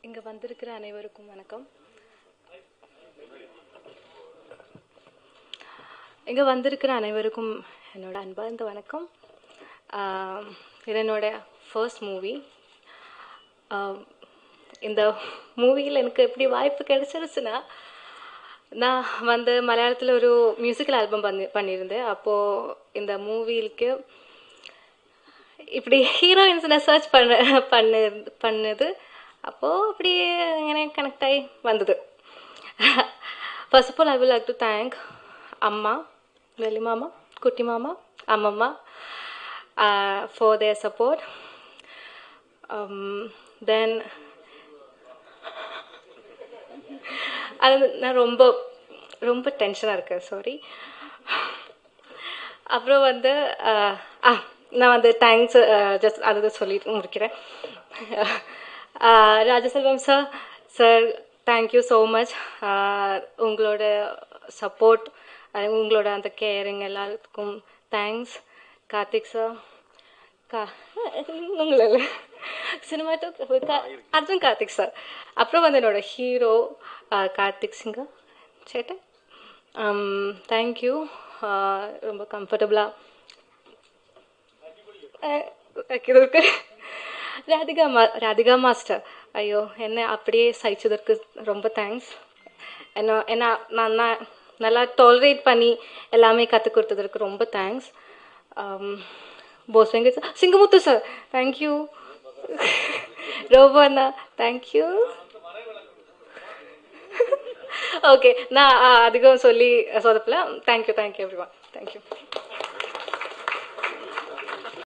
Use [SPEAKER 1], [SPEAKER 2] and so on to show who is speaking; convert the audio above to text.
[SPEAKER 1] இங்கே வந்திருக்கிற அனைவருக்கும் வணக்கம் இங்கே வந்திருக்கிற அனைவருக்கும் என்னோட அன்பார்ந்த வணக்கம் ஆஹ் இது என்னோட ஃபர்ஸ்ட் மூவி இந்த மூவியில் எனக்கு எப்படி வாய்ப்பு கிடைச்சிருச்சுன்னா நான் வந்து மலையாளத்தில் ஒரு மியூசிக்கல் ஆல்பம் பண்ணி பண்ணியிருந்தேன் அப்போது இந்த மூவிக்கு இப்படி ஹீரோயின்ஸ் நான் சர்ச் பண்ண பண்ணு பண்ணது அப்போது அப்படியே അങ്ങനെ கனெக்ட் ஆகி வந்தது first of all I will like to thank அம்மா வெளி மாமா குட்டி மாமா அம்மம்மா ஃபார் தேர் சப்போர்ட் தென் அது நான் ரொம்ப ரொம்ப டென்ஷனாக இருக்கேன் சாரி அப்புறம் வந்து ஆஹ், ஆ நான் வந்து தேங்க்ஸ் ஜஸ்ட் அதை சொல்லிட்டு முடிக்கிறேன் ஆஹ், Rajaselvam sir sir thank you so much உங்களோட சப்போர்ட் உங்களோட அந்த கேரிங் எல்லாத்துக்கும் தேங்க்ஸ் கார்த்திக் சார் கா உங்களை சினிமாட்டோ அதுவும் கார்த்திக் சார் அப்புறம் வந்து என்னோட ஹீரோ கார்த்திக் சிங்கா சேட்டன் தேங்க்யூ ரொம்ப கம்ஃபர்டபுளாக வைக்கிறதுக்கு ராதிகா மா ராதிகா மாஸ்டர் ஐயோ என்ன அப்படியே சகிச்சதற்கு ரொம்ப தேங்க்ஸ் என்ன என்ன நான் நான் நல்லா டாலரேட் பண்ணி எல்லாமே கற்றுக் கொடுத்ததற்கு ரொம்ப thanks Bose Venkat sir Singamuthu sir thank you ரொம்ப அண்ணா தேங்க்யூ ஓகே நான் அஹ், அதிகம் சொல்லி சொதப்பல thank you thank you everyone thank you